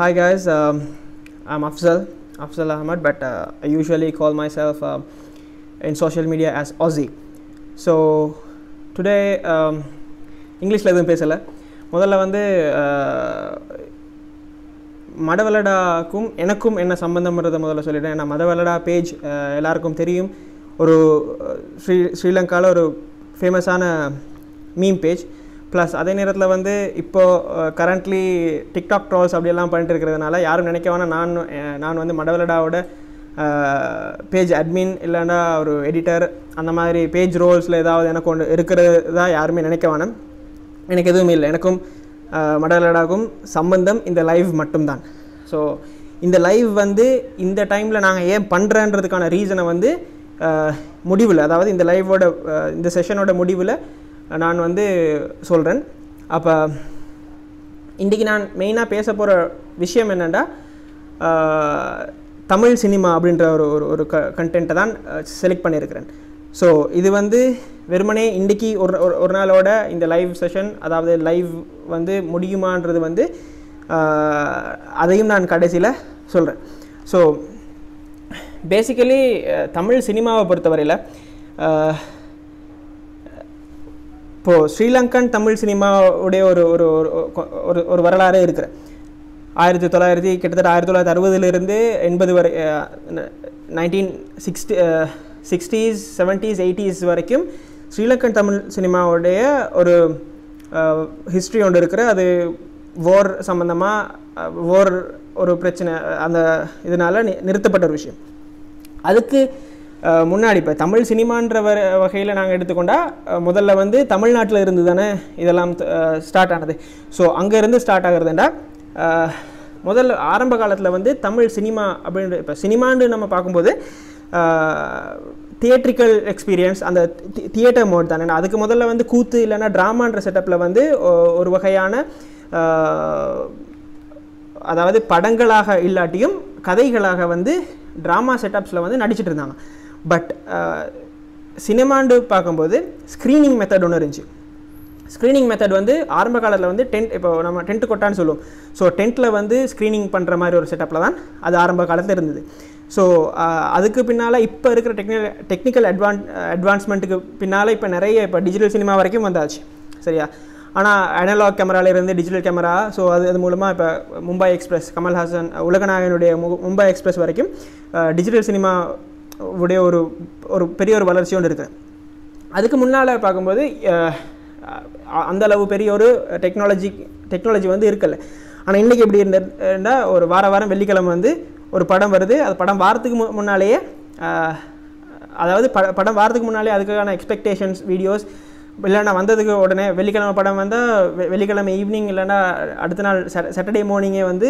hi guys, um, I'm Afzal, Afzal Ahmad, but uh, I usually call myself uh, in social media as Aussie. So today um, இங்கிலீஷில் எதுவும் பேசலை முதல்ல வந்து uh, மடவலடாக்கும் எனக்கும் என்ன சம்பந்தம்ன்றதை முதல்ல சொல்லிட்டேன் ஏன்னா மதவலடா பேஜ் எல்லாருக்கும் தெரியும் ஒரு அஹ், ஸ்ரீ ஸ்ரீலங்காவில் ஒரு ஃபேமஸான மீம் பேஜ் ப்ளஸ் அதே நேரத்தில் வந்து இப்போது கரண்ட்லி டிக்டாக் ட்ரால்ஸ் அப்படியெல்லாம் பண்ணிட்டு இருக்கிறதுனால யாரும் நினைக்க வேணாம் நான் அஹ், நான் வந்து மடவலடாவோட பேஜ் அட்மின் இல்லைன்னா ஒரு எடிட்டர் அந்த மாதிரி பேஜ் ரோல்ஸில் ஏதாவது எனக்கு ஒன்று இருக்கிறதா யாருமே நினைக்க வேணாம் எனக்கு எதுவும் இல்லை எனக்கும் மடலடாக்கும் சம்பந்தம் இந்த லைவ் மட்டும்தான் ஸோ இந்த லைவ் வந்து இந்த டைமில் நாங்கள் ஏன் பண்ணுறன்றதுக்கான ரீசனை வந்து முடிவில் அதாவது இந்த லைவோட இந்த செஷனோட முடிவில் நான் வந்து சொல்கிறேன் அப்போ இன்றைக்கி நான் மெயினாக பேச போகிற விஷயம் என்னென்னா தமிழ் சினிமா அப்படின்ற ஒரு ஒரு ஒரு க கண்டென்ட்டை தான் செலக்ட் பண்ணியிருக்கிறேன் ஸோ இது வந்து வெறுமனே இன்றைக்கி ஒரு ஒரு- ஒரு நாளோட இந்த லைவ் செஷன் அதாவது லைவ் வந்து முடியுமான்றது வந்து ஆஹ், அதையும் நான் கடைசியில் சொல்கிறேன் ஸோ பேசிக்கலி தமிழ் சினிமாவை பொறுத்தவரையில் இப்போது ஸ்ரீலங்கன் தமிழ் சினிமாவுடைய ஒரு ஒரு ஒரு- ஒரு ஒரு வரலாறே இருக்குது ஆயிரத்தி தொள்ளாயிரத்தி கிட்டத்தட்ட ஆயிரத்தி தொள்ளாயிரத்தி அறுபதுலேருந்து எண்பது வரை nineteen sixty sixties seventies eighties வரைக்கும் ஸ்ரீலங்கன் தமிழ் சினிமாவுடைய ஒரு ஹிஸ்ட்ரி ஒன்று இருக்கிற அது வார் சம்மந்தமாக வார் ஒரு பிரச்சனை அந்த இதனால் நிறுத்தப்பட்ட ஒரு விஷயம் அதுக்கு அஹ், முன்னாடி இப்போ தமிழ் சினிமான்ற வர வகையில் நாங்கள் எடுத்துக்கொண்டால் அஹ், முதல்ல வந்து தமிழ்நாட்டில் இருந்து தானே இதெல்லாம் ஸ்டார்ட் ஆனது ஸோ அங்கேருந்து ஸ்டார்ட் ஆகுறதுண்டா அஹ், முதல்ல ஆரம்ப காலத்தில் வந்து தமிழ் சினிமா அப்படின்ற இப்போ சினிமான்னு நம்ம பார்க்கும்போது தியேட்ரிக்கல் எக்ஸ்பீரியன்ஸ் அந்த தியேட்டர் மோட் தானே அதுக்கு முதல்ல வந்து கூத்து இல்லைன்னா ட்ராமான்ற செட்டப்பில் வந்து ஒ- ஒரு வகையான அஹ், அதாவது படங்களாக இல்லாட்டியும் கதைகளாக வந்து ட்ராமா செட்டப்ஸில் வந்து நடிச்சிட்டு இருந்தாங்க பட் சினிமாண்டு பார்க்கும்போது ஸ்க்ரீனிங் மெத்தட் ஒன்று இருந்துச்சு ஸ்க்ரீனிங் மெத்தட் வந்து ஆரம்ப காலத்தில் வந்து டென்ட் இப்போ நம்ம டென்ட் கொட்டான்னு சொல்லுவோம் ஸோ டென்ட்டில் வந்து ஸ்க்ரீனிங் பண்ணுற மாதிரி ஒரு செட்டப்பில் தான் அது ஆரம்ப காலத்தில் இருந்தது ஸோ அதுக்கு பின்னால் இப்போ இருக்கிற டெக்னிக்கல் டெக்னிக்கல் அட்வான் அட்வான்ஸ்மெண்ட்டுக்கு பின்னால் இப்போ நிறைய இப்போ டிஜிட்டல் சினிமா வரைக்கும் வந்தாச்சு சரியா ஆனால் அனலாக் கேமராலேருந்து டிஜிட்டல் கேமரா ஸோ அது அது மூலமாக இப்போ மும்பை எக்ஸ்பிரஸ் கமல்ஹாசன் உலகநாயகனுடைய மு மும்பை எக்ஸ்பிரஸ் வரைக்கும் டிஜிட்டல் சினிமா உடைய ஒரு ஒரு பெரிய ஒரு வளர்ச்சி ஒன்று இருக்குது அதுக்கு முன்னால் பார்க்கும்போது அஹ், அ- அந்த அளவு பெரிய ஒரு டெக்னாலஜி டெக்னாலஜி வந்து இருக்கல ஆனால் இன்றைக்கி எப்படி இருந்தா ஒரு வார வாரம் வெள்ளிக்கிழமை வந்து ஒரு படம் வருது அது படம் வாரத்துக்கு மு முன்னாலேயே அஹ், அதாவது ப படம் வாரத்துக்கு முன்னாலே அதுக்கான எக்ஸ்பெக்டேஷன்ஸ் வீடியோஸ் இல்லைன்னா வந்ததுக்கு உடனே வெள்ளிக்கிழமை படம் வந்தால் வெள்ளிக்கிழமை ஈவினிங் இல்லைன்னா அடுத்த நாள் சாட்டர்டே மார்னிங்கே வந்து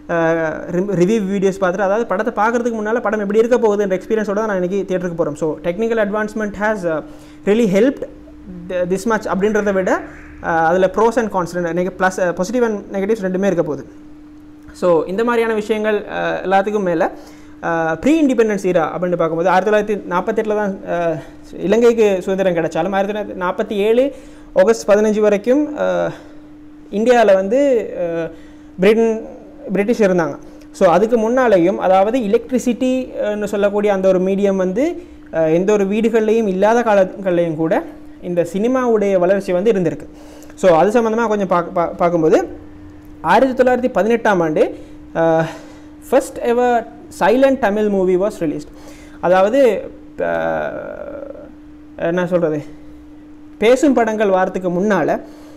ரிவ்யூ வீடியோஸ் பார்த்துட்டு அதாவது படத்தை பார்க்கறதுக்கு முன்னால் படம் எப்படி இருக்க போகுதுன்ற எக்ஸ்பீரியன்ஸோட தான் நான் இன்றைக்கி தியேட்டருக்கு போகிறோம் so technical advancement has really helped this much அப்படின்றத விட அதில் ப்ரோஸ் அண்ட் கான்ஸ் நெக ப்ளஸ் பாசிட்டிவ் அண்ட் நெகட்டிவ்ஸ் ரெண்டுமே இருக்க போகுது ஸோ இந்த மாதிரியான விஷயங்கள் அஹ், எல்லாத்துக்கும் மேலே ப்ரீ இண்டிபெண்டன்ஸ் ஈரா அப்படின்னு பார்க்கும்போது ஆயிரத்தி தொள்ளாயிரத்தி நாற்பத்தெட்டில் தான் அஹ், இலங்கைக்கு சுதந்திரம் கிடைச்சாலும் ஆயிரத்தி தொள்ளாயிரத்தி நாற்பத்தி ஏழு ஆகஸ்ட் பதினஞ்சு வரைக்கும் இந்தியாவில் வந்து அஹ், பிரிட்டன் பிரிட்டிஷ் இருந்தாங்க ஸோ அதுக்கு முன்னாலேயும் அதாவது எலக்ட்ரிசிட்டின்னு சொல்லக்கூடிய அந்த ஒரு மீடியம் வந்து அஹ், எந்த ஒரு வீடுகள்லையும் இல்லாத காலங்கள்லையும் கூட இந்த சினிமாவுடைய வளர்ச்சி வந்து இருந்திருக்கு ஸோ அது சம்மந்தமாக கொஞ்சம் பார்க்க பா பார்க்கும்போது ஆயிரத்தி தொள்ளாயிரத்தி பதினெட்டாம் ஆண்டு first ever silent Tamil movie was released அதாவது அஹ், என்ன சொல்கிறது பேசும் படங்கள் வாரத்துக்கு முன்னால்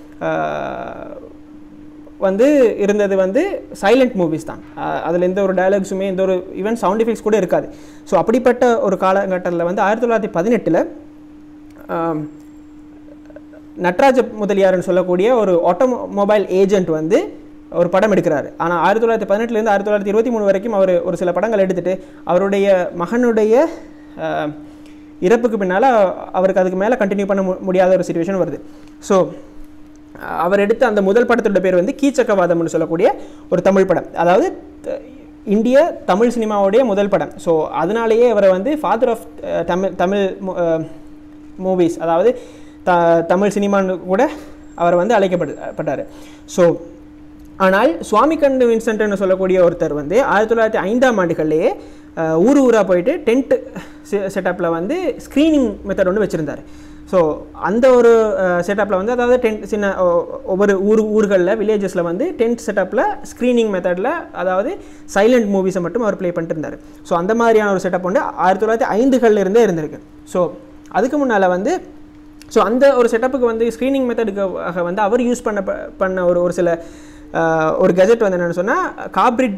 வந்து இருந்தது வந்து சைலண்ட் மூவிஸ் தான் அதில் எந்த ஒரு டயலாக்ஸுமே எந்த ஒரு ஈவன் சவுண்ட் எஃபெக்ட்ஸ் கூட இருக்காது ஸோ அப்படிப்பட்ட ஒரு காலகட்டத்தில் வந்து ஆயிரத்தி தொள்ளாயிரத்தி பதினெட்டில் நட்ராஜ முதலியார்னு சொல்லக்கூடிய ஒரு ஆட்டோமொபைல் ஏஜென்ட் வந்து ஒரு படம் எடுக்கிறாரு ஆனால் ஆயிரத்தி தொள்ளாயிரத்தி பதினெட்டுலேருந்து ஆயிரத்தி தொள்ளாயிரத்தி இருபத்தி மூணு வரைக்கும் அவர் ஒரு சில படங்கள் எடுத்துட்டு அவருடைய மகனுடைய அஹ், இறப்புக்கு பின்னால் அவருக்கு அதுக்கு மேலே கண்டினியூ பண்ண மு- முடியாத ஒரு சுச்சுவேஷன் வருது ஸோ அவர் எடுத்த அந்த முதல் படத்தோட பேர் வந்து கீச்சக்கவாதம்னு சொல்லக்கூடிய ஒரு தமிழ் படம் அதாவது த- இந்திய தமிழ் சினிமாவுடைய முதல் படம் ஸோ அதனாலேயே அவரை வந்து father of Tamil Tamil movies அதாவது த தமிழ் சினிமான்னு கூட அவர் வந்து அழைக்கப்பட்டு பட்டார் ஸோ ஆனால் சுவாமிகண்டு வின்சென்ட்னு சொல்லக்கூடிய ஒருத்தர் வந்து ஆயிரத்தி தொள்ளாயிரத்தி ஐந்தாம் ஆண்டுகள்லேயே அஹ், ஊர் ஊராக போயிட்டு டென்ட் செட்டப்பில் வந்து ஸ்க்ரீனிங் மெத்தட் ஒன்று வச்சுருந்தார் ஸோ அந்த ஒரு செட்டப்பில் வந்து அதாவது டென்ட் சின்ன ஒ- ஒவ்வொரு ஊர் ஊர்களில் வில்லேஜஸில் வந்து டென்ட் செட்டப்பில் ஸ்க்ரீனிங் மெத்தடில் அதாவது சைலண்ட் மூவிஸை மட்டும் அவர் ப்ளே பண்ணிட்டு இருந்தார் ஸோ அந்த மாதிரியான ஒரு செட்டப் வந்து ஆயிரத்தி தொள்ளாயிரத்தி ஐந்துகள்ல இருந்தே இருந்திருக்கு ஸோ அதுக்கு முன்னால் வந்து ஸோ அந்த ஒரு செட்டப்புக்கு வந்து ஸ்க்ரீனிங் மெத்தடுக்காக வந்து அவர் யூஸ் பண்ண ப- பண்ண ஒரு ஒரு சில அஹ், ஒரு கெஜெட் வந்து என்னென்னு சொன்னால் காப்ரிட்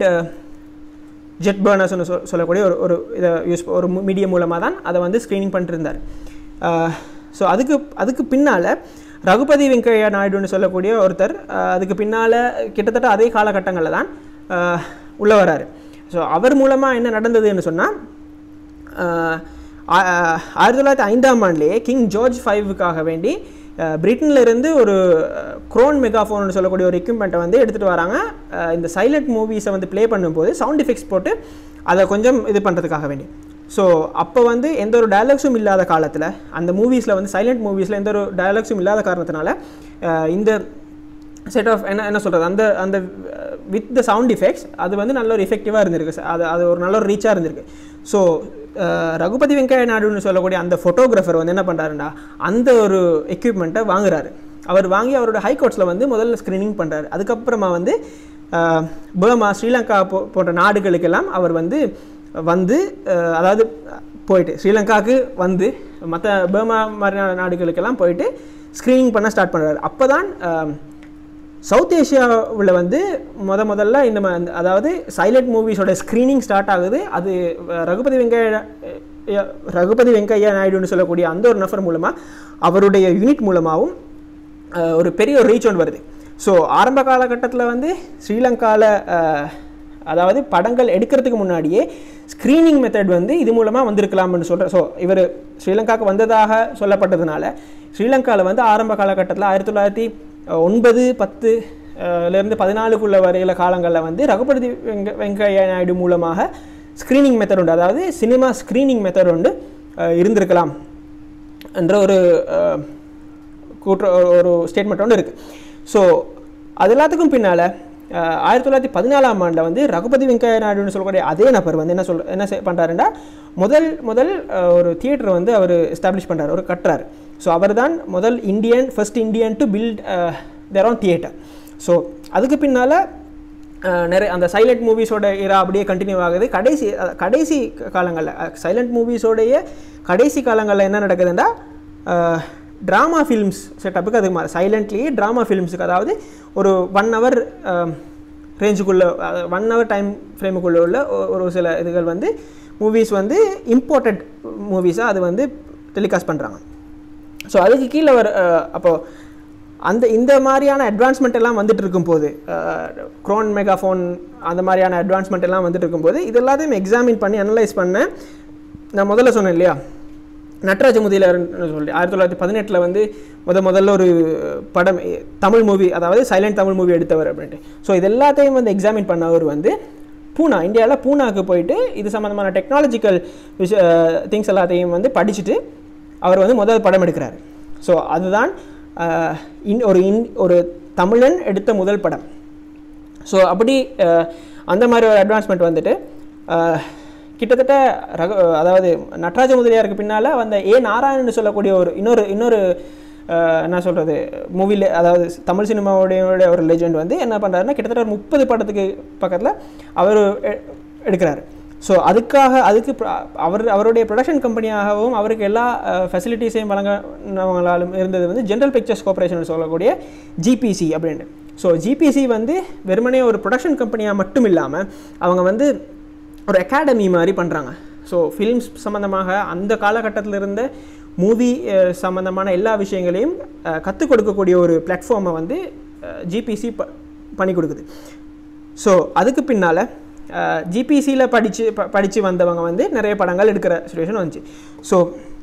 ஜெட் பர்னர்ஸ்னு சொல் சொல்லக்கூடிய ஒரு ஒரு இதை யூஸ் ஒரு மீடியம் மூலமாக தான் அதை வந்து ஸ்க்ரீனிங் பண்ணிருந்தார் ஸோ அதுக்கு அதுக்கு பின்னால் ரகுபதி வெங்கையா நாயுடுன்னு சொல்லக்கூடிய ஒருத்தர் அஹ், அதுக்கு பின்னால் கிட்டத்தட்ட அதே காலகட்டங்களில் தான் அஹ், உள்ள வராரு ஸோ அவர் மூலமாக என்ன நடந்ததுன்னு சொன்னால் ஆஹ் ஆ- ஆஹ் ஆயிரத்தி தொள்ளாயிரத்தி ஐந்தாம் ஆண்டுலேயே கிங் ஜார்ஜ் ஃபைவுக்காக வேண்டி ஆஹ் பிரிட்டன்ல இருந்து ஒரு க்ரோன் மெகாஃபோன் சொல்லக்கூடிய ஒரு எக்யூப்மெண்ட்டை வந்து எடுத்துகிட்டு வராங்க ஆஹ் இந்த சைலண்ட் மூவிஸை வந்து ப்ளே பண்ணும்போது சவுண்ட் எஃபெக்ட்ஸ் போட்டு அதை கொஞ்சம் இது பண்ணுறதுக்காக வேண்டி ஸோ அப்போ வந்து எந்த ஒரு டயலாக்ஸும் இல்லாத காலத்தில் அந்த மூவிஸில் வந்து சைலண்ட் மூவிஸில் எந்த ஒரு டயலாக்ஸும் இல்லாத காரணத்தினால ஆஹ் இந்த செட் ஆஃப் என்ன என்ன சொல்கிறது அந்த அந்த வித் த சவுண்ட் எஃபெக்ட்ஸ் அது வந்து நல்ல ஒரு எஃபெக்டிவாக இருந்திருக்கு ச- அது அது ஒரு நல்ல ஒரு ரீச்சாக இருந்திருக்கு ஸோ ரகுபதி வெங்கைய நாயுடுன்னு சொல்லக்கூடிய அந்த ஃபோட்டோகிராஃபர் வந்து என்ன பண்ணுறாருண்டா அந்த ஒரு எக்யூப்மெண்ட்டை வாங்குறாரு அவர் வாங்கி அவரோட ஹைகோர்ட்ஸில் வந்து முதல்ல ஸ்க்ரீனிங் பண்ணுறாரு அதுக்கப்புறமா வந்து அஹ், பர்மா ஸ்ரீலங்கா போ போன்ற நாடுகளுக்கெல்லாம் அவர் வந்து வந்து அஹ், அதாவது போயிட்டு ஸ்ரீலங்காவுக்கு வந்து மற்ற பர்மா மாதிரியான நாடுகளுக்கெல்லாம் போயிட்டு ஸ்க்ரீனிங் பண்ண ஸ்டார்ட் பண்ணுறாரு அப்போ தான் சவுத் ஏஷியாவில் வந்து முத முதல்ல இந்த ம- இந்த- அதாவது சைலண்ட் மூவிஸோட ஸ்க்ரீனிங் ஸ்டார்ட் ஆகுது அது அஹ், ரகுபதி வெங்கைய அஹ், ரகுபதி வெங்கையா நாயுடுன்னு சொல்லக்கூடிய அந்த ஒரு நபர் மூலமாக அவருடைய யூனிட் மூலமாகவும் அஹ், ஒரு பெரிய ஒரு ரீச் ஒன்று வருது ஸோ ஆரம்ப காலகட்டத்தில் வந்து ஸ்ரீலங்காவில் அதாவது படங்கள் எடுக்கிறதுக்கு முன்னாடியே ஸ்க்ரீனிங் மெத்தட் வந்து இது மூலமாக வந்திருக்கலாம்னு சொல்கிற ஸோ இவர் ஸ்ரீலங்காவுக்கு வந்ததாக சொல்லப்பட்டதுனால ஸ்ரீலங்காவில் வந்து ஆரம்ப காலகட்டத்தில் ஆயிரத்தி தொள்ளாயிரத்தி ஒன்பது பத்து அஹ், ல இருந்து பதினாலுக்குள்ள வரையில காலங்களில் வந்து ரகுபதி வெங்க வெங்கையா நாயுடு மூலமாக ஸ்க்ரீனிங் மெத்தட் உண்டு அதாவது சினிமா ஸ்க்ரீனிங் மெத்தட் உண்டு அஹ், இருந்திருக்கலாம் என்ற ஒரு அஹ், கூற்ற ஒரு- ஒரு ஸ்டேட்மெண்ட் ஒன்று இருக்குது ஸோ அது எல்லாத்துக்கும் பின்னால் ஆயிரத்தி தொள்ளாயிரத்தி பதினாலாம் ஆண்டில் வந்து ரகுபதி வெங்கையா நாயுடுன்னு சொல்லக்கூடிய அதே நபர் வந்து என்ன சொல் என்ன செய் பண்ணுறாருன்னா முதல் முதல் அஹ், ஒரு தியேட்டர் வந்து அவர் எஸ்டாப்ளிஷ் பண்ணுறாரு ஒரு கட்டுறாரு ஸோ அவர் தான் முதல் Indian first Indian to build their own theatre so அதுக்கு பின்னால் நிறைய அந்த சைலண்ட் மூவிஸோட இரா அப்படியே கண்டினியூ ஆகுது கடைசி அஹ், கடைசி காலங்களில் சைலண்ட் மூவிஸோடைய கடைசி காலங்களில் என்ன நடக்குதுன்னா ட்ராமா ஃபிலிம்ஸ் செட்டப்புக்கு அது மாதிரி சைலண்ட்லேயே ட்ராமா ஃபிலிம்ஸுக்கு அதாவது ஒரு ஒன் ஹவர் ரேஞ்சுக்குள்ளே ஒன் ஹவர் டைம் ஃப்ரேமுக்குள்ளே உள்ள ஒ- ஒரு சில இதுகள் வந்து மூவிஸ் வந்து இம்போர்ட்டட் மூவிஸாக அது வந்து டெலிகாஸ்ட் பண்ணுறாங்க ஸோ அதுக்கு கீழே வர அப்போது அந்த இந்த மாதிரியான அட்வான்ஸ்மெண்ட் எல்லாம் வந்துட்டு இருக்கும்போது க்ரோன் மெகாஃபோன் அந்த மாதிரியான அட்வான்ஸ்மெண்ட் எல்லாம் வந்துட்டு இருக்கும்போது இது எல்லாத்தையும் எக்ஸாமின் பண்ணி அனலைஸ் பண்ணேன் நான் முதல்ல சொன்னேன் இல்லையா நட்ராஜ முதலியார்னு சொல்லி ஆயிரத்தி தொள்ளாயிரத்தி பதினெட்டில் வந்து முத முதல்ல ஒரு படம் எ, தமிழ் மூவி அதாவது சைலண்ட் தமிழ் மூவி எடுத்தவர் அப்படின்ட்டு ஸோ இது எல்லாத்தையும் வந்து எக்ஸாமின் பண்ணவர் வந்து பூனா இந்தியாவில் பூனாக்கு போயிட்டு இது சம்மந்தமான டெக்னாலஜிக்கல் விஷ திங்ஸ் எல்லாத்தையும் வந்து படிச்சுட்டு அவர் வந்து முதல் படம் எடுக்கிறாரு ஸோ அதுதான் அஹ், இன் ஒரு இன் ஒரு தமிழன் எடுத்த முதல் படம் ஸோ அப்படி அஹ், அந்த மாதிரி ஒரு அட்வான்ஸ்மெண்ட் வந்துட்டு அஹ், கிட்டத்தட்ட ரக அதாவது நடராஜ முதலியாருக்கு பின்னால் வந்த ஏ நாராயணன் சொல்லக்கூடிய ஒரு இன்னொரு இன்னொரு அஹ், என்ன சொல்கிறது மூவியில் அதாவது தமிழ் சினிமாவுடைய ஒரு லெஜெண்ட் வந்து என்ன பண்ணுறாருன்னா கிட்டத்தட்ட ஒரு முப்பது படத்துக்கு பக்கத்தில் அவர் எடுக்கிறாரு ஸோ அதுக்காக அதுக்கு pr- அவர் அவருடைய ப்ரொடக்ஷன் கம்பெனியாகவும் அவருக்கு எல்லா ஃபெசிலிட்டிஸையும் வழங்கினவங்களாலும் இருந்தது வந்து ஜென்ரல் பிக்சர்ஸ் கார்பரேஷன் சொல்லக்கூடிய ஜிபிசி அப்படின்ட்டு ஸோ ஜிபிசி வந்து வெறுமனே ஒரு ப்ரொடக்ஷன் கம்பெனியாக மட்டும் இல்லாமல் அவங்க வந்து ஒரு அகாடமி மாதிரி பண்ணுறாங்க ஸோ ஃபிலிம்ஸ் சம்மந்தமாக அந்த காலகட்டத்தில் இருந்த மூவி சம்மந்தமான எல்லா விஷயங்களையும் கற்றுக் கொடுக்கக்கூடிய ஒரு பிளாட்ஃபார்மை வந்து ஜிபிசி ப பண்ணி கொடுக்குது ஸோ அதுக்கு பின்னால் ஜிபிசியில் படித்து ப படித்து வந்தவங்க வந்து நிறைய படங்கள் எடுக்கிற சுச்சுவேஷன் வந்துச்சு ஸோ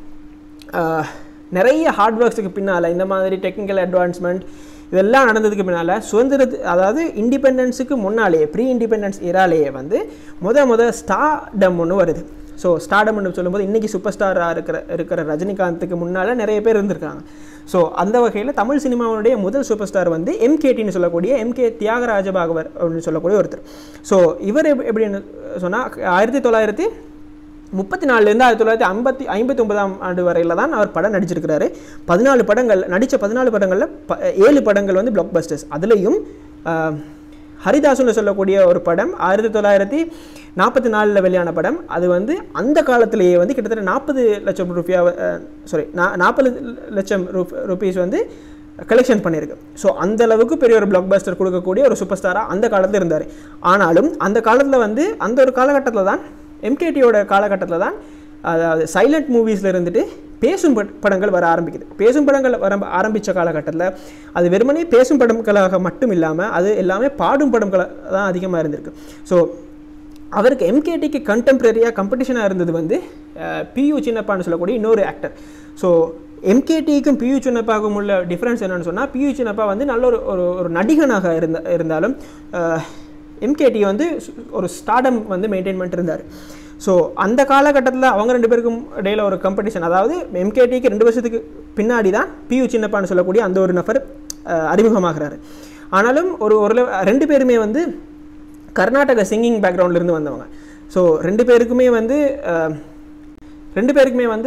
நிறைய ஹார்ட் ஒர்க்ஸுக்கு பின்னால் இந்த மாதிரி டெக்னிக்கல் அட்வான்ஸ்மெண்ட் இதெல்லாம் நடந்ததுக்கு பின்னால் சுதந்திரத்து அதாவது இண்டிபெண்டன்ஸுக்கு முன்னாலேயே ப்ரீ இண்டிபெண்டன்ஸ் இராலேயே வந்து முத முத ஸ்டார்டம் ஒன்று வருது ஸோ ஸ்டார்டம்னு சொல்லும்போது இன்றைக்கி சூப்பர் ஸ்டாராக இருக்கிற இருக்கிற ரஜினிகாந்துக்கு முன்னால் நிறைய பேர் இருந்திருக்காங்க ஸோ அந்த வகையில் தமிழ் சினிமாவுடைய முதல் சூப்பர் ஸ்டார் வந்து எம்கேடின்னு சொல்லக்கூடிய எம்கே தியாகராஜ பாகவர் அப்படின்னு சொல்லக்கூடிய ஒருத்தர் ஸோ இவர் எப் எப்படின்னு சொன்னால் ஆயிரத்தி தொள்ளாயிரத்தி முப்பத்தி நாலுலேருந்து ஆயிரத்தி தொள்ளாயிரத்தி ஐம்பத்தி ஐம்பத்தி ஒன்பதாம் ஆண்டு வரையில் தான் அவர் படம் நடிச்சிருக்கிறாரு பதினாலு படங்கள் நடித்த பதினாலு படங்களில் ப ஏழு படங்கள் வந்து பிளாக் பஸ்டர்ஸ் அதுலேயும் ஹரிதாசுன்னு சொல்லக்கூடிய ஒரு படம் ஆயிரத்தி தொள்ளாயிரத்தி நாற்பத்தி நாலில் வெளியான படம் அது வந்து அந்த காலத்திலேயே வந்து கிட்டத்தட்ட நாற்பது லட்சம் ரூபியா சாரி நாற்பது லட்சம் ரூப் ருபீஸ் வந்து கலெக்ஷன் பண்ணியிருக்கு ஸோ அந்த அளவுக்கு பெரிய ஒரு பிளாக் பஸ்டர் கொடுக்கக்கூடிய ஒரு சூப்பர் ஸ்டாராக அந்த காலத்தில் இருந்தார் ஆனாலும் அந்த காலத்தில் வந்து அந்த ஒரு காலகட்டத்தில் தான் எம்கேடியோட காலகட்டத்தில் தான் அதாவது சைலண்ட் மூவிஸில் இருந்துட்டு பேசும் பட்- படங்கள் வர ஆரம்பிக்குது பேசும் படங்கள் வர ஆரம்பித்த காலகட்டத்தில் அது வெறுமனே பேசும் படங்களாக மட்டும் இல்லாமல் அது எல்லாமே பாடும் படங்களாக தான் அதிகமாக இருந்திருக்கு ஸோ அவருக்கு எம்கேடிக்கு கண்டெம்பரரியாக காம்படிஷனாக இருந்தது வந்து பியு சின்னப்பான்னு சொல்லக்கூடிய இன்னொரு ஆக்டர் ஸோ எம்கேடிக்கும் பியு சின்னப்பாவுக்கும் உள்ள டிஃப்ரென்ஸ் என்னன்னு சொன்னால் பியு சின்னப்பா வந்து நல்ல ஒரு ஒரு ஒரு நடிகனாக இருந்த இருந்தாலும் எம்கேடி வந்து சு- ஒரு ஸ்டார்டம் வந்து மெயின்டைன் பண்ணிட்டு இருந்தார் ஸோ அந்த காலகட்டத்தில் அவங்க ரெண்டு பேருக்கும் இடையில ஒரு காம்படிஷன் அதாவது எம்கேடிக்கு ரெண்டு வருஷத்துக்கு பின்னாடி தான் பியு சின்னப்பான்னு சொல்லக்கூடிய அந்த ஒரு நபர் அஹ், அறிமுகமாகிறாரு ஆனாலும் ஒரு ஒரு level- ரெண்டு பேருமே வந்து கர்நாடக சிங்கிங் பேக்ரவுண்ட்லேருந்து வந்தவங்க ஸோ ரெண்டு பேருக்குமே வந்து அஹ், ரெண்டு பேருக்குமே வந்து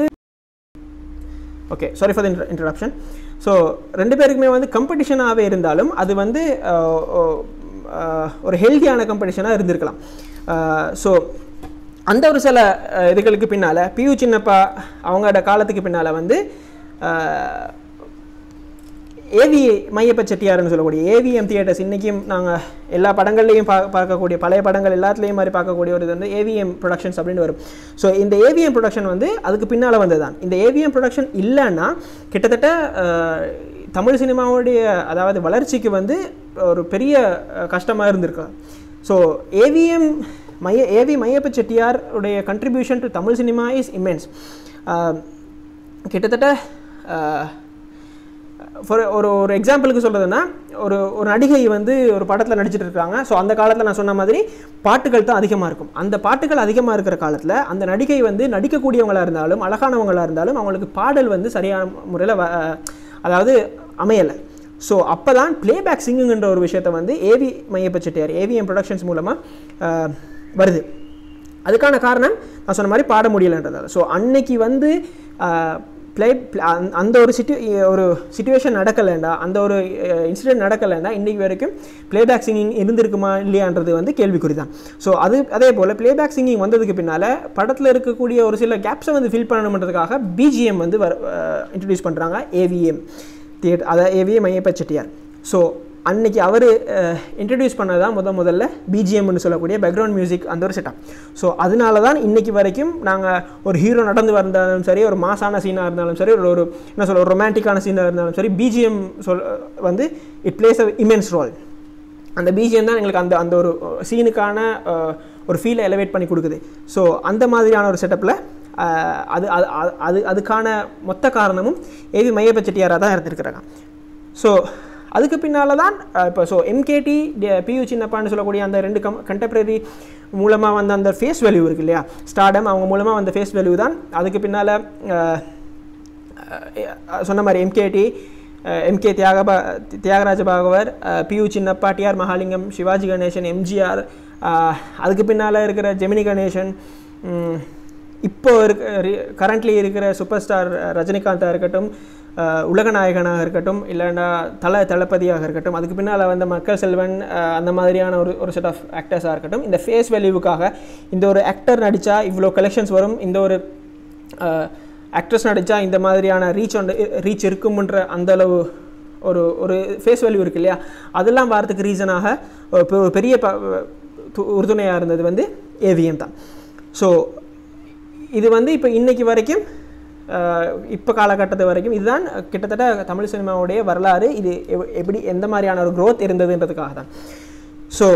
okay sorry for the introduction so ரெண்டு பேருக்குமே வந்து காம்படிஷனாகவே இருந்தாலும் அது வந்து அஹ், ஒ- அஹ், ஒரு ஹெல்த்தியான காம்படிஷனாக இருந்திருக்கலாம் ஸோ அந்த ஒரு சில அஹ், இதுகளுக்கு பின்னால் பியு சின்னப்பா அவங்களோட காலத்துக்கு பின்னால் வந்து அஹ், ஏவி மையப்ப செட்டியார்னு சொல்லக்கூடிய ஏவிஎம் தியேட்டர்ஸ் இன்றைக்கும் நாங்கள் எல்லா படங்கள்லையும் பா பார்க்கக்கூடிய பழைய படங்கள் எல்லாத்துலேயும் மாதிரி பார்க்கக்கூடிய ஒரு இது வந்து ஏவிஎம் ப்ரொடக்ஷன்ஸ் அப்படின்னு வரும் ஸோ இந்த ஏவிஎம் ப்ரொடக்ஷன் வந்து அதுக்கு பின்னால் வந்தது தான் இந்த ஏவிஎம் ப்ரொடக்ஷன் இல்லைன்னா கிட்டத்தட்ட அஹ், தமிழ் சினிமாவுடைய அதாவது வளர்ச்சிக்கு வந்து ஒரு பெரிய கஷ்டமாக இருந்திருக்கு ஸோ ஏவிஎம் மைய ஏவி மையப்ப செட்டியார் உடைய contribution to Tamil cinema is immense கிட்டத்தட்ட அஹ், ஃபார் ஒரு ஒரு எக்ஸாம்பிளுக்கு சொல்கிறதுன்னா ஒரு ஒரு நடிகை வந்து ஒரு படத்தில் நடிச்சிட்டு இருக்காங்க ஸோ அந்த காலத்தில் நான் சொன்ன மாதிரி பாட்டுகள் தான் அதிகமாக இருக்கும் அந்த பாட்டுகள் அதிகமாக இருக்கிற காலத்தில் அந்த நடிகை வந்து நடிக்கக்கூடியவங்களா இருந்தாலும் அழகானவங்களா இருந்தாலும் அவங்களுக்கு பாடல் வந்து சரியான முறையில் அதாவது அமையலை ஸோ அப்போ தான் பிளேபேக் சிங்குங்கிற ஒரு விஷயத்தை வந்து A V Meiyappa Chettiar AVM productions மூலமாக வருது அதுக்கான காரணம் நான் சொன்ன மாதிரி பாட முடியலன்றதால ஸோ அன்னைக்கு வந்து ப்ளே அந்த ஒரு சிட்டு ஒரு சுச்சுவேஷன் நடக்கலைண்டா அந்த ஒரு இன்சிடென்ட் நடக்கலைண்டா இன்றைக்கு வரைக்கும் ப்ளேபேக் சிங்கிங் இருந்திருக்குமா இல்லையான்றது வந்து கேள்விக்குறி தான் ஸோ அது அதே போல் ப்ளேபேக் சிங்கிங் வந்ததுக்கு பின்னால் படத்தில் இருக்கக்கூடிய ஒரு சில கேப்ஸை வந்து ஃபில் பண்ணணுன்றதுக்காக பிஜிஎம் வந்து வர இன்ட்ரடியூஸ் பண்ணுறாங்க ஏவிஎம் தியேட்டர் அதாவது ஏவிஎம் ஐயப்ப செட்டியார் ஸோ அன்னைக்கு அவர் இன்ட்ரடியூஸ் பண்ணதான் முத முதல்ல பிஜிஎம்னு சொல்லக்கூடிய பேக்ரவுண்ட் மியூசிக் அந்த ஒரு செட்டப் ஸோ அதனால தான் இன்னைக்கு வரைக்கும் நாங்கள் ஒரு ஹீரோ நடந்து வந்தாலும் சரி ஒரு மாசான சீனாக இருந்தாலும் சரி ஒரு ஒரு என்ன சொல்ல ஒரு ரொமான்டிக்கான சீனாக இருந்தாலும் சரி பிஜிஎம் சொல் வந்து it plays a immense role அந்த பிஜிஎம் தான் எங்களுக்கு அந்த அந்த ஒரு சீனுக்கான ஒரு ஃபீலை எலவேட் பண்ணி கொடுக்குது ஸோ அந்த மாதிரியான ஒரு செட்டப்பில் அது அது அது- அது அதுக்கான மொத்த காரணமும் ஏவி மையப்ப செட்டியாராக தான் இருந்திருக்கிறாங்க ஸோ அதுக்கு பின்னால் தான் அஹ், இப்போ ஸோ எம்கேடி பியூ சின்னப்பான்னு சொல்லக்கூடிய அந்த ரெண்டு கம் கண்டெம்பரரி மூலமாக வந்த அந்த ஃபேஸ் வேல்யூ இருக்கு இல்லையா ஸ்டார்டம் அவங்க மூலமாக வந்த ஃபேஸ் வேல்யூ தான் அதுக்கு பின்னால் சொன்ன மாதிரி எம்கேடி எம்கே தியாகபா தியாகராஜ பாகவர் P U Chinnappa TR Mahalingam Sivaji Ganesan MGR அதுக்கு பின்னால் இருக்கிற ஜெமினி கணேசன் ம், இப்போ இருக்க கரண்ட்லி இருக்கிற சூப்பர் ஸ்டார் ரஜினிகாந்தாக இருக்கட்டும் அஹ், உலகநாயகனாக இருக்கட்டும் இல்லைன்னா தல தளபதியாக இருக்கட்டும் அதுக்கு பின்னால் வந்த மக்கள் செல்வன் அஹ், அந்த மாதிரியான ஒரு ஒரு செட் ஆஃப் ஆக்டர்ஸாக இருக்கட்டும் இந்த ஃபேஸ் வேல்யூவுக்காக இந்த ஒரு ஆக்டர் நடித்தா இவ்வளோ கலெக்ஷன்ஸ் வரும் இந்த ஒரு ஆக்ட்ரஸ் நடித்தா இந்த மாதிரியான ரீச் ஒன்று ரீச் இருக்கும்ன்ற அந்த அளவு ஒரு ஒரு ஃபேஸ் வேல்யூ இருக்கு இல்லையா அதெல்லாம் வரதுக்கு ரீசனாக ஒரு பெ- ஒரு பெரிய ப உறுதுணையாக இருந்தது வந்து ஏவிஎம் தான் ஸோ இது வந்து இப்போ இன்னைக்கு வரைக்கும் இப்போ காலகட்டத்து வரைக்கும் இதுதான் கிட்டத்தட்ட தமிழ் சினிமாவுடைய வரலாறு இது எவ்- எப்படி எந்த மாதிரியான ஒரு growth இருந்ததுன்றதுக்காக தான் ஸோ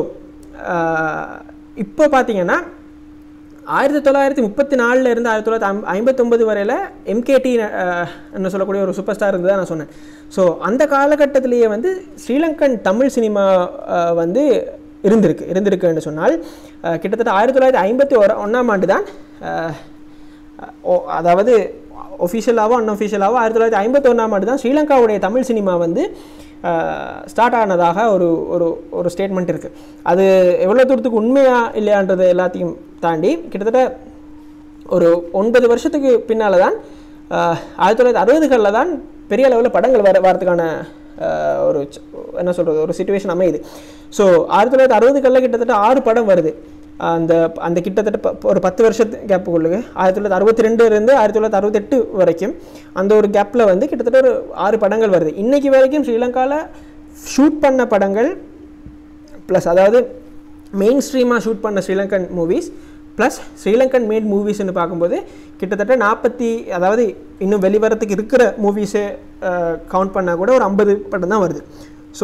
இப்போ பார்த்தீங்கன்னா ஆயிரத்தி தொள்ளாயிரத்தி முப்பத்தி நாலில் இருந்து ஆயிரத்தி தொள்ளாயிரத்தி ஐம் ஐம்பத்தொம்பது வரையில் எம்கேடி என்ன சொல்லக்கூடிய ஒரு சூப்பர் ஸ்டார் இருந்ததா நான் சொன்னேன் ஸோ அந்த காலகட்டத்திலேயே வந்து ஸ்ரீலங்கன் தமிழ் சினிமா அஹ், வந்து இருந்திருக்கு இருந்திருக்குன்னு சொன்னால் அஹ், கிட்டத்தட்ட ஆயிரத்தி தொள்ளாயிரத்தி ஐம்பத்தி ஒரு ஒன்றாம் ஆண்டு தான் அதாவது ஒஃபிஷியலாவோ அன்அஃபிஷியலாவோ ஆயிரத்தி தொள்ளாயிரத்தி ஐம்பத்தொன்னாம் ஆண்டு தான் ஸ்ரீலங்காவுடைய தமிழ் சினிமா வந்து ஸ்டார்ட் ஆனதாக ஒரு ஒரு ஒரு ஸ்டேட்மெண்ட் இருக்குது அது எவ்வளோ தூரத்துக்கு உண்மையா இல்லையான்றது எல்லாத்தையும் தாண்டி கிட்டத்தட்ட ஒரு ஒன்பது வருஷத்துக்கு பின்னால் தான் ஆயிரத்தி தொள்ளாயிரத்தி அறுபதுகளில் தான் பெரிய அளவில் படங்கள் வர வரதுக்கான ஒரு என்ன சொல்கிறது ஒரு சுச்சுவேஷன் அமையுது ஸோ ஆயிரத்தி தொள்ளாயிரத்தி அறுபதுகளில் கிட்டத்தட்ட ஆறு படம் வருது அந்த அந்த கிட்டத்தட்ட ஒரு பத்து வருஷத்து கேப்புக்குள்ளுக்கு ஆயிரத்தி தொள்ளாயிரத்தி அறுபத்தி ரெண்டுலேருந்து ஆயிரத்தி தொள்ளாயிரத்தி அறுபத்தெட்டு வரைக்கும் அந்த ஒரு கேப்பில் வந்து கிட்டத்தட்ட ஒரு ஆறு படங்கள் வருது இன்றைக்கி வரைக்கும் ஸ்ரீலங்காவில் ஷூட் பண்ண படங்கள் ப்ளஸ் அதாவது மெயின் ஸ்ட்ரீமாக ஷூட் பண்ண Sri Lankan movies plus Sri Lankan mat மூவிஸ்னு பார்க்கும்போது கிட்டத்தட்ட நாற்பத்தி அதாவது இன்னும் வெளிவரத்துக்கு இருக்கிற மூவிஸை கவுண்ட் பண்ணால் கூட ஒரு ஐம்பது படம் தான் வருது ஸோ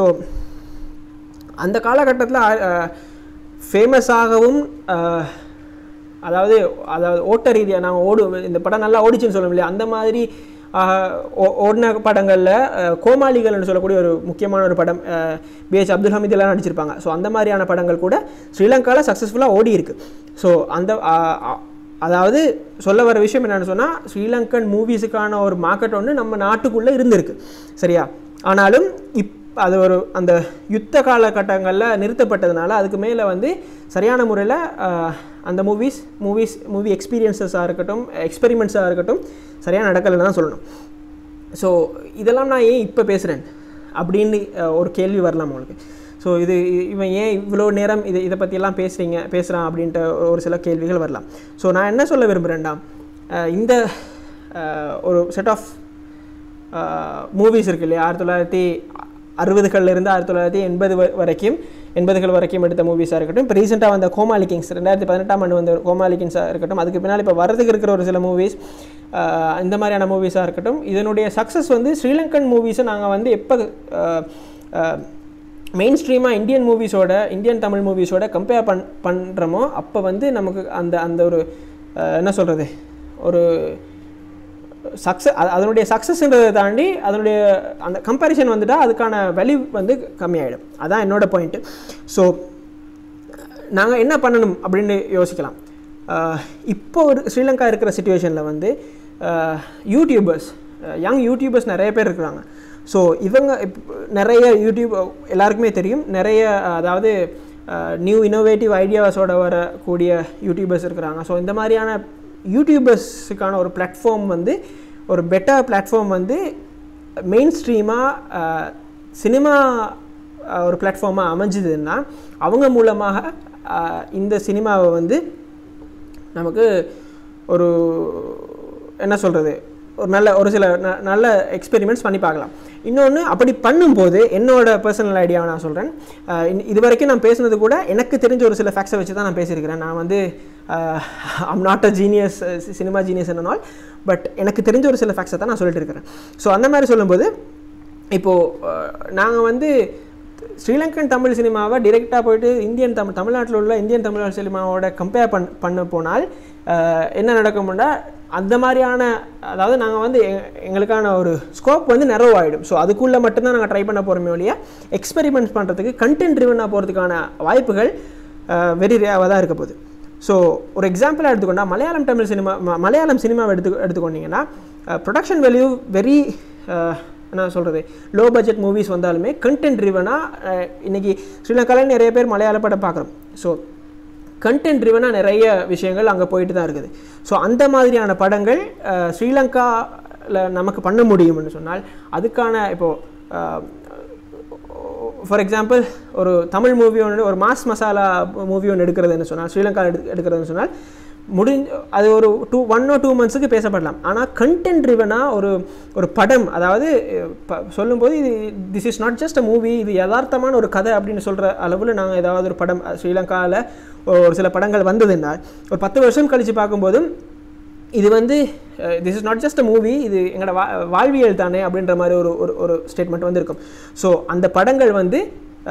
அந்த காலகட்டத்தில் ஃபேமஸாகவும் அதாவது அதாவது ஓட்ட ரீதியாக நாங்கள் ஓடு இந்த படம் நல்லா ஓடிச்சுன்னு சொல்ல இல்லையா அந்த மாதிரி ஓடின படங்களில் கோமாளிகள்னு சொல்லக்கூடிய ஒரு முக்கியமான ஒரு படம் பிஹெச் அப்துல் ஹமீத் எல்லாம் நடிச்சிருப்பாங்க ஸோ அந்த மாதிரியான படங்கள் கூட ஸ்ரீலங்காவில் சக்ஸஸ்ஃபுல்லாக ஓடி இருக்கு ஸோ அந்த அதாவது சொல்ல வர விஷயம் என்னென்னு சொன்னால் ஸ்ரீலங்கன் மூவிஸுக்கான ஒரு மார்க்கெட் ஒன்று நம்ம நாட்டுக்குள்ளே இருந்திருக்கு சரியா ஆனாலும் இப் அது ஒரு அந்த யுத்த காலகட்டங்களில் நிறுத்தப்பட்டதுனால அதுக்கு மேலே வந்து சரியான முறையில் அந்த மூவிஸ் மூவிஸ் மூவி எக்ஸ்பீரியன்ஸஸாக இருக்கட்டும் எக்ஸ்பெரிமெண்ட்ஸாக இருக்கட்டும் சரியாக நடக்கலைன்னு தான் சொல்லணும் ஸோ இதெல்லாம் நான் ஏன் இப்போ பேசுகிறேன் அப்படின்னு ஒரு கேள்வி வரலாம் உங்களுக்கு ஸோ இது இவன் ஏன் இவ்வளோ நேரம் இது இதை பற்றியெல்லாம் பேசுகிறீங்க பேசுகிறான் அப்படின்ட்டு ஒரு சில கேள்விகள் வரலாம் ஸோ நான் என்ன சொல்ல விரும்புகிறேன்டா இந்த ஒரு செட் ஆஃப் மூவிஸ் இருக்கு இல்லையா ஆயிரத்தி தொள்ளாயிரத்தி அறுபதுகள்லேருந்து ஆயிரத்தி தொள்ளாயிரத்தி எண்பது வரைக்கும் எண்பதுகள் வரைக்கும் எடுத்த மூவிஸாக இருக்கட்டும் இப்போ ரீசெண்டாக வந்த கோமாளி கிங்ஸ் ரெண்டாயிரத்தி பதினெட்டாம் ஆண்டு வந்த கோமாளி கிங்ஸாக இருக்கட்டும் அதுக்கு பின்னால் இப்போ வரதுக்கு இருக்கிற ஒரு சில மூவிஸ் இந்த மாதிரியான மூவிஸாக இருக்கட்டும் இதனுடைய சக்ஸஸ் வந்து ஸ்ரீலங்கன் மூவிஸை நாங்கள் வந்து எப்போ மெயின் ஸ்ட்ரீமாக இந்தியன் மூவிஸோட இந்தியன் தமிழ் மூவிஸோட கம்பேர் பண் பண்ணுறோமோ அப்போ வந்து நமக்கு அந்த அந்த ஒரு என்ன சொல்கிறது ஒரு சக்ஸஸ் அதனுடைய சக்ஸஸ்ன்றதை தாண்டி அதனுடைய அந்த கம்பேரிசன் வந்துட்டால் அதுக்கான வேல்யூ வந்து கம்மியாயிடும் அதான் என்னோட பாயிண்ட்டு ஸோ நாங்கள் என்ன பண்ணணும் அப்படின்னு யோசிக்கலாம் இப்போ ஒரு ஸ்ரீலங்கா இருக்கிற சுச்சுவேஷனில் வந்து யூடியூபர்ஸ் யங் யூடியூபர்ஸ் நிறைய பேர் இருக்கிறாங்க ஸோ இவங்க நிறைய யூடியூப் எல்லாருக்குமே தெரியும் நிறைய அதாவது நியூ இனோவேட்டிவ் ஐடியாஸோட வரக்கூடிய யூடியூபர்ஸ் இருக்கிறாங்க ஸோ இந்த மாதிரியான யூடியூபர்ஸுக்கான ஒரு பிளாட்ஃபார்ம் வந்து ஒரு பெட்டர் பிளாட்ஃபார்ம் வந்து மெயின் ஸ்ட்ரீமாக சினிமா ஒரு பிளாட்ஃபார்மாக அமைஞ்சுதுன்னா அவங்க மூலமாக இந்த சினிமாவை வந்து நமக்கு ஒரு என்ன சொல்கிறது ஒரு நல்ல ஒரு சில ந நல்ல எக்ஸ்பெரிமெண்ட்ஸ் பண்ணி பார்க்கலாம் இன்னொன்று அப்படி பண்ணும்போது என்னோட பர்சனல் ஐடியாவை நான் சொல்கிறேன் இது வரைக்கும் நான் பேசுனது கூட எனக்கு தெரிஞ்ச ஒரு சில ஃபேக்ட்ஸை வச்சு தான் நான் பேசியிருக்கிறேன் நான் வந்து I'm not a genius cinema genius என்னனால் பட் எனக்கு தெரிஞ்ச ஒரு சில ஃபேக்ட்ஸை தான் நான் சொல்லிட்டு இருக்கிறேன் ஸோ அந்த மாதிரி சொல்லும்போது இப்போது நாங்கள் வந்து ஸ்ரீலங்கன் தமிழ் சினிமாவை டிரெக்டாக போயிட்டு இந்தியன் தமிழ் தமிழ்நாட்டில் உள்ள இந்தியன் தமிழ் சினிமாவோட கம்பேர் பண் பண்ண போனால் என்ன நடக்கும்னா அந்த மாதிரியான அதாவது நாங்கள் வந்து எங்களுக்கான ஒரு ஸ்கோப் வந்து நிறவாயிடும் ஸோ அதுக்குள்ளே மட்டும்தான் நாங்கள் ட்ரை பண்ண போகிறோமே ஒழிய எக்ஸ்பெரிமெண்ட்ஸ் பண்ணுறதுக்கு கண்டென்ட் ட்ரிவனாக போகிறதுக்கான வாய்ப்புகள் வெரி ரேவாக தான் இருக்க போகுது ஸோ ஒரு எக்ஸாம்பிளாக எடுத்துக்கொண்டா மலையாளம் தமிழ் சினிமா மலையாளம் சினிமாவை எடுத்து எடுத்துக்கொண்டீங்கன்னா ப்ரொடக்ஷன் வேல்யூ வெரி என்ன சொல்கிறது லோ பட்ஜெட் மூவிஸ் வந்தாலுமே கண்டென்ட் ட்ரிவனாக இன்றைக்கி ஸ்ரீலங்காவில் நிறைய பேர் மலையாள படம் பார்க்குறோம் ஸோ கண்டென்ட் ட்ரிவனாக நிறைய விஷயங்கள் அங்கே போயிட்டு தான் இருக்குது ஸோ அந்த மாதிரியான படங்கள் ஸ்ரீலங்காவில் நமக்கு பண்ண முடியும்னு சொன்னால் அதுக்கான இப்போது ஃபார் எக்ஸாம்பிள் ஒரு தமிழ் மூவி ஒன்று ஒரு மாஸ் மசாலா மூவி ஒன்று எடுக்கிறதுன்னு சொன்னால் ஸ்ரீலங்காவில் எடு எடுக்கிறதுன்னு சொன்னால் முடிஞ்ச அது ஒரு டூ ஒன் ஓ டூ மந்த்ஸுக்கு பேசப்படலாம் ஆனால் கண்டென்ட் ட்ரிவனாக ஒரு ஒரு படம் அதாவது சொல்லும்போது இது this is not just a movie இது யதார்த்தமான ஒரு கதை அப்படின்னு சொல்கிற அளவில் நாங்கள் ஏதாவது ஒரு படம் ஸ்ரீலங்காவில் ஒரு சில படங்கள் வந்ததுனால் ஒரு பத்து வருஷம் கழித்து பார்க்கும்போதும் இது வந்து this is not just a movie இது எங்களோட வா வாழ்வியல் தானே அப்படின்ற மாதிரி ஒரு ஒரு ஒரு ஸ்டேட்மெண்ட் வந்து இருக்கும் ஸோ அந்த படங்கள் வந்து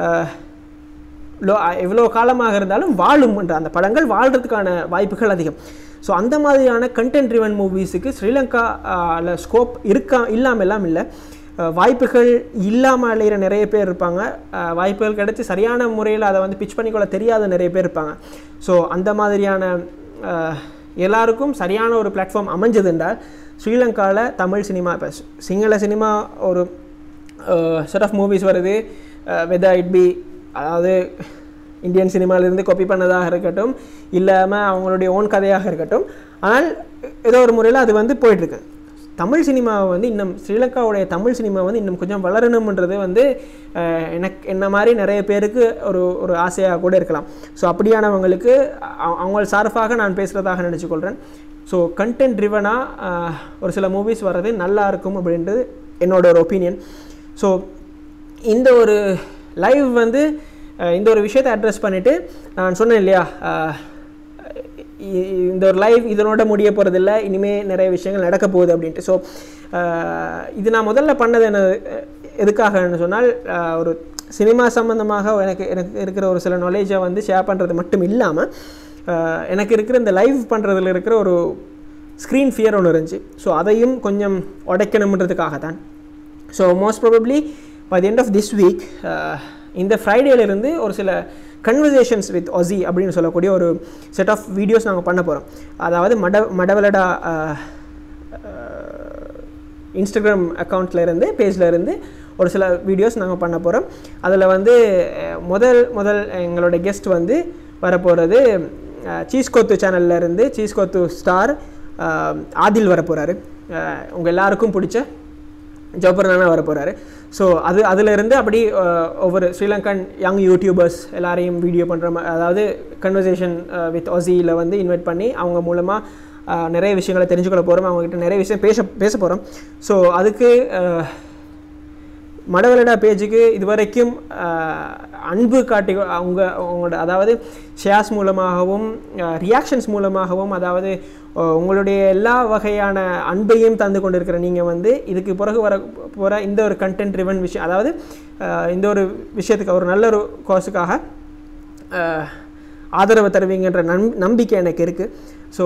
லோ எவ்வளோ காலமாக இருந்தாலும் வாழும்ன்ற அந்த படங்கள் வாழ்கிறதுக்கான வாய்ப்புகள் அதிகம் ஸோ அந்த மாதிரியான கண்டென்ட் ட்ரிவன் மூவிஸுக்கு ஸ்ரீலங்காவில் ஸ்கோப் இருக்கா இல்லாமல் எல்லாம் இல்லை வாய்ப்புகள் இல்லாமல் அலையிற நிறைய பேர் இருப்பாங்க வாய்ப்புகள் கிடைச்சி சரியான முறையில் அதை வந்து பிச் பண்ணிக்கொள்ள தெரியாத நிறைய பேர் இருப்பாங்க ஸோ அந்த மாதிரியான எல்லாருக்கும் சரியான ஒரு பிளாட்ஃபார்ம் அமைஞ்சது என்றால் ஸ்ரீலங்காவில் தமிழ் சினிமா இப்போ சிங்கள சினிமா ஒரு செட் ஆஃப் மூவிஸ் வருது வெதர் இட் பி அதாவது இந்தியன் சினிமாவிலிருந்து காப்பி பண்ணதாக இருக்கட்டும் இல்லாமல் அவங்களுடைய ஓன் கதையாக இருக்கட்டும் ஆனால் ஏதோ ஒரு முறையில் அது வந்து போயிட்டுருக்கு தமிழ் சினிமாவை வந்து இன்னும் ஸ்ரீலங்காவுடைய தமிழ் சினிமா வந்து இன்னும் கொஞ்சம் வளரணுன்றது வந்து அஹ், எனக்கு என்ன மாதிரி நிறைய பேருக்கு ஒரு ஒரு ஆசையாக கூட இருக்கலாம் ஸோ அப்படியானவங்களுக்கு அ- அவங்க சார்பாக நான் பேசுகிறதாக நினச்சிக்கொள்கிறேன் ஸோ கண்டென்ட் ட்ரிவனாக ஒரு சில மூவிஸ் வர்றது நல்லா இருக்கும் அப்படின்றது என்னோட ஒரு ஒப்பீனியன் ஸோ இந்த ஒரு லைவ் வந்து அஹ், இந்த ஒரு விஷயத்தை அட்ரஸ் பண்ணிவிட்டு நான் சொன்னேன் இல்லையா அஹ், இ- இந்த ஒரு லைவ் இதனோட முடிய போகிறதில்ல இனிமேல் நிறைய விஷயங்கள் நடக்க போகுது அப்படின்ட்டு ஸோ இது நான் முதல்ல பண்ணது என்ன எதுக்காகன்னு சொன்னால் அஹ், ஒரு சினிமா சம்மந்தமாக எனக்கு எனக்கு இருக்கிற ஒரு சில நாலேஜை வந்து ஷேர் பண்ணுறது மட்டும் இல்லாமல் எனக்கு இருக்கிற இந்த லைவ் பண்ணுறதுல இருக்கிற ஒரு ஸ்க்ரீன் ஃபியர் ஒன்று இருந்துச்சு ஸோ அதையும் கொஞ்சம் உடைக்கணுன்றதுக்காக தான் so most probably by the end of this week இந்த ஃப்ரைடேலேருந்து ஒரு சில கன்வர்சேஷன்ஸ் வித் ஒசி அப்படின்னு சொல்லக்கூடிய ஒரு செட் ஆஃப் வீடியோஸ் நாங்கள் பண்ண போகிறோம் அதாவது மட மடவலடா இன்ஸ்டாகிராம் அக்கௌண்ட்டில் இருந்து பேஜில் இருந்து ஒரு சில வீடியோஸ் நாங்கள் பண்ண போகிறோம் அதில் வந்து அஹ், முதல் முதல் எங்களோட கெஸ்ட் வந்து வரப்போகிறது சீஸ் கோத்து சேனல்ல இருந்து சீஸ் கோத்து ஸ்டார் ஆதில் வரப்போகிறாரு உங்கள் எல்லாருக்கும் பிடிச்ச ஜோபர்னானா வர போகிறாரு ஸோ அது அதிலிருந்து அப்படி அஹ், ஒவ்வொரு ஸ்ரீலங்கன் யங் யூடியூபர்ஸ் எல்லாரையும் வீடியோ பண்ணுற மாதிரி அதாவது கன்வர்சேஷன் வித் ஒசியில் வந்து இன்வைட் பண்ணி அவங்க மூலமாக நிறைய விஷயங்களை தெரிஞ்சுக்கொள்ள போகிறோம் அவங்ககிட்ட நிறைய விஷயம் பேச பேச போகிறோம் ஸோ அதுக்கு அஹ், மடவலடா பேஜுக்கு இதுவரைக்கும் அஹ், அன்பு காட்டி அவங்க அவங்களோட அதாவது ஷேர்ஸ் மூலமாகவும் ரியாக்ஷன்ஸ் மூலமாகவும் அதாவது அஹ், உங்களுடைய எல்லா வகையான அன்பையும் தந்து கொண்டிருக்கிற நீங்கள் வந்து இதுக்கு பிறகு வர போகிற இந்த ஒரு கண்டென்ட் ரிவன் விஷயம் அதாவது அஹ், இந்த ஒரு விஷயத்துக்கு ஒரு நல்ல ஒரு கோர்ஸுக்காக அஹ், ஆதரவு தருவீங்கன்ற நம் நம்பிக்கை எனக்கு இருக்குது ஸோ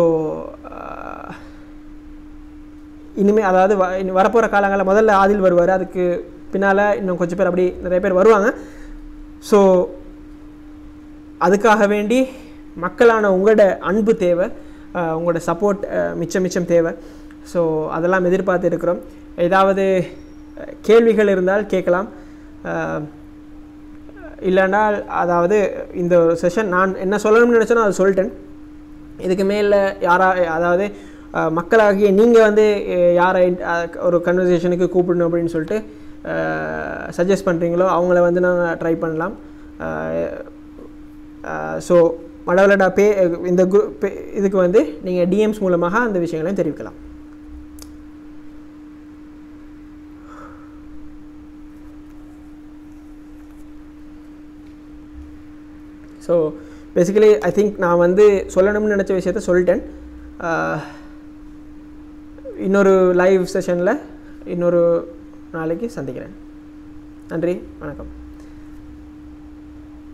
இனிமேல் அதாவது வ இனி வரப்போகிற காலங்களில் முதல்ல ஆதில் வருவார் அதுக்கு பின்னால் இன்னும் கொஞ்சம் பேர் அப்படி நிறைய பேர் வருவாங்க ஸோ அதுக்காக வேண்டி மக்களான உங்களோட அன்பு தேவை அஹ், உங்களோட சப்போர்ட் மிச்சம் மிச்சம் தேவை ஸோ அதெல்லாம் எதிர்பார்த்து இருக்கிறோம் ஏதாவது அஹ், கேள்விகள் இருந்தால் கேட்கலாம் அஹ், இல்லைன்னா அதாவது இந்த ஒரு செஷன் நான் என்ன சொல்லணும்னு நினச்சேனோ அதை சொல்லிட்டேன் இதுக்கு மேலே யாரா அதாவது அஹ், மக்களாகிய நீங்கள் வந்து அஹ், யாரை அஹ், ஒரு கன்வர்சேஷனுக்கு கூப்பிடணும் அப்படின்னு சொல்லிட்டு சஜஸ்ட் பண்ணுறீங்களோ அவங்கள வந்து நாங்கள் ட்ரை பண்ணலாம் ஸோ மடவலடா பே இந்த குரூ பே- இதுக்கு வந்து நீங்கள் டிஎம்ஸ் மூலமாக அந்த விஷயங்களையும் தெரிவிக்கலாம் ஸோ பேசிக்கலி ஐ திங்க் நான் வந்து சொல்லணும்னு நினச்ச விஷயத்த சொல்லிட்டேன் ஆஹ், இன்னொரு லைவ் செஷனில் இன்னொரு நாளைக்கு சந்திக்கிறேன் நன்றி வணக்கம்